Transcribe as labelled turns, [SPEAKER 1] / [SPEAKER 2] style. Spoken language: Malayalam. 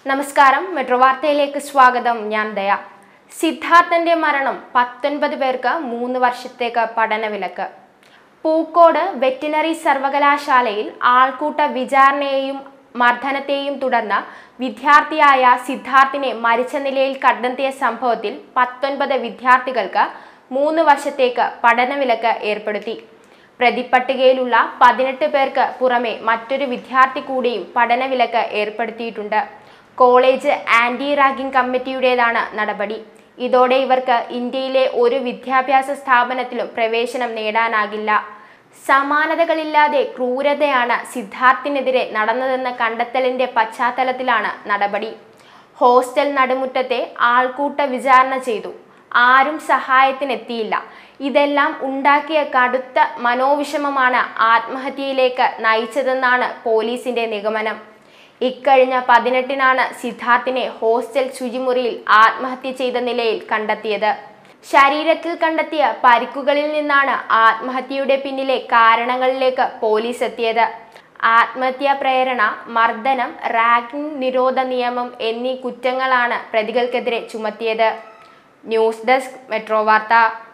[SPEAKER 1] നമസ്കാരം മെട്രോ വാർത്തയിലേക്ക് സ്വാഗതം ഞാൻ ദയ സിദ്ധാർത്ഥന്റെ മരണം പത്തൊൻപത് പേർക്ക് മൂന്ന് വർഷത്തേക്ക് പഠനവിലക്ക് പൂക്കോട് വെറ്റിനറി സർവകലാശാലയിൽ ആൾക്കൂട്ട വിചാരണയെയും മർദ്ദനത്തെയും തുടർന്ന് വിദ്യാർത്ഥിയായ സിദ്ധാർത്ഥിനെ മരിച്ച നിലയിൽ കണ്ടെത്തിയ സംഭവത്തിൽ പത്തൊൻപത് വിദ്യാർത്ഥികൾക്ക് മൂന്ന് വർഷത്തേക്ക് പഠനവിലക്ക് ഏർപ്പെടുത്തി പ്രതിപട്ടികയിലുള്ള പതിനെട്ട് പേർക്ക് പുറമെ മറ്റൊരു വിദ്യാർത്ഥി കൂടിയും പഠനവിലക്ക് ഏർപ്പെടുത്തിയിട്ടുണ്ട് കോളേജ് ആന്റി റാഗിംഗ് കമ്മിറ്റിയുടേതാണ് നടപടി ഇതോടെ ഇവർക്ക് ഇന്ത്യയിലെ ഒരു വിദ്യാഭ്യാസ സ്ഥാപനത്തിലും പ്രവേശനം നേടാനാകില്ല സമാനതകളില്ലാതെ ക്രൂരതയാണ് സിദ്ധാർത്ഥിനെതിരെ നടന്നതെന്ന കണ്ടെത്തലിന്റെ പശ്ചാത്തലത്തിലാണ് നടപടി ഹോസ്റ്റൽ നടുമുറ്റത്തെ ആൾക്കൂട്ട വിചാരണ ചെയ്തു ആരും സഹായത്തിനെത്തിയില്ല ഇതെല്ലാം ഉണ്ടാക്കിയ കടുത്ത മനോവിഷമമാണ് ആത്മഹത്യയിലേക്ക് നയിച്ചതെന്നാണ് പോലീസിന്റെ നിഗമനം ഇക്കഴിഞ്ഞ പതിനെട്ടിനാണ് സിദ്ധാർത്ഥിനെ ഹോസ്റ്റൽ ശുചിമുറിയിൽ ആത്മഹത്യ ചെയ്ത നിലയിൽ കണ്ടെത്തിയത് ശരീരത്തിൽ കണ്ടെത്തിയ പരിക്കുകളിൽ നിന്നാണ് ആത്മഹത്യയുടെ പിന്നിലെ കാരണങ്ങളിലേക്ക് പോലീസ് എത്തിയത് ആത്മഹത്യാ പ്രേരണ മർദ്ദനം റാഗിംഗ് നിരോധ നിയമം എന്നീ കുറ്റങ്ങളാണ് പ്രതികൾക്കെതിരെ ചുമത്തിയത് ന്യൂസ് ഡെസ്ക് മെട്രോ വാർത്ത